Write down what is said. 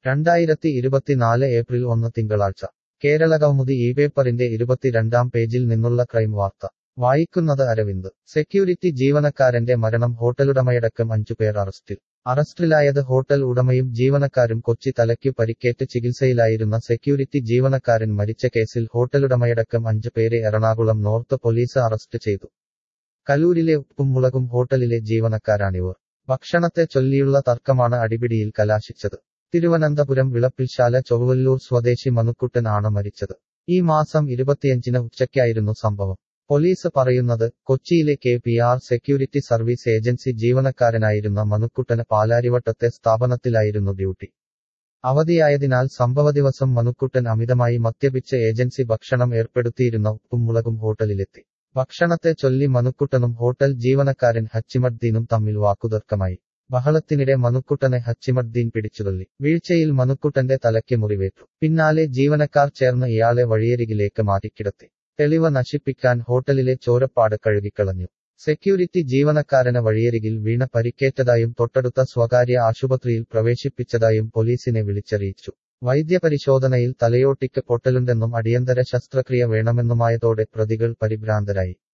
രണ്ടായിരത്തി ഇരുപത്തിനാല് ഏപ്രിൽ ഒന്ന് തിങ്കളാഴ്ച കേരളകൗമുദി ഈ പേപ്പറിന്റെ ഇരുപത്തിരണ്ടാം പേജിൽ നിന്നുള്ള ക്രൈം വാർത്ത വായിക്കുന്നത് അരവിന്ദ് സെക്യൂരിറ്റി ജീവനക്കാരന്റെ മരണം ഹോട്ടലുടമയടക്കം അഞ്ചുപേർ അറസ്റ്റിൽ അറസ്റ്റിലായത് ഹോട്ടൽ ഉടമയും ജീവനക്കാരും കൊച്ചി തലയ്ക്കു പരിക്കേറ്റ് ചികിത്സയിലായിരുന്ന സെക്യൂരിറ്റി ജീവനക്കാരൻ മരിച്ച കേസിൽ ഹോട്ടലുടമയടക്കം അഞ്ചു പേരെ എറണാകുളം നോർത്ത് പോലീസ് അറസ്റ്റ് ചെയ്തു കലൂരിലെ ഉപ്പും മുളകും ഹോട്ടലിലെ ജീവനക്കാരാണിവർ ഭക്ഷണത്തെ ചൊല്ലിയുള്ള തർക്കമാണ് അടിപിടിയിൽ കലാശിച്ചത് തിരുവനന്തപുരം വിളപ്പിൽശാല ചൊവ്വല്ലൂർ സ്വദേശി മനുക്കുട്ടൻ ആണ് മരിച്ചത് ഈ മാസം ഇരുപത്തിയഞ്ചിന് ഉച്ചയ്ക്കായിരുന്നു സംഭവം പോലീസ് പറയുന്നത് കൊച്ചിയിലെ K P R security service agency ജീവനക്കാരനായിരുന്ന മനുക്കുട്ടന് പാലാരിവട്ടത്തെ സ്ഥാപനത്തിലായിരുന്നു ഡ്യൂട്ടി അവധിയായതിനാൽ സംഭവദിവസം മനുക്കുട്ടൻ അമിതമായി മദ്യപിച്ച് ഏജൻസി ഭക്ഷണം ഏർപ്പെടുത്തിയിരുന്ന ഉപ്പും മുളകും ഹോട്ടലിലെത്തി ഭക്ഷണത്തെ ചൊല്ലി മനുക്കുട്ടനും ഹോട്ടൽ ജീവനക്കാരൻ ഹച്ചിമദ്ദീനും തമ്മിൽ വാക്കുതർക്കമായി ബഹളത്തിനിടെ മനുക്കുട്ടനെ ഹച്ചിമദ്ദീൻ പിടിച്ചുതള്ളി വീഴ്ചയിൽ മനുക്കുട്ടന്റെ തലയ്ക്ക് മുറിവേറ്റു പിന്നാലെ ജീവനക്കാർ ചേർന്ന് ഇയാളെ വഴിയരികിലേക്ക് മാറ്റിക്കിടത്തി തെളിവ് നശിപ്പിക്കാൻ ഹോട്ടലിലെ ചോരപ്പാട് കഴുകിക്കളഞ്ഞു സെക്യൂരിറ്റി ജീവനക്കാരന് വഴിയരികിൽ വീണ പരിക്കേറ്റതായും തൊട്ടടുത്ത സ്വകാര്യ ആശുപത്രിയിൽ പ്രവേശിപ്പിച്ചതായും പോലീസിനെ വിളിച്ചറിയിച്ചു വൈദ്യപരിശോധനയിൽ തലയോട്ടിക്ക് പൊട്ടലുണ്ടെന്നും അടിയന്തര ശസ്ത്രക്രിയ വേണമെന്നുമായതോടെ പ്രതികൾ പരിഭ്രാന്തരായി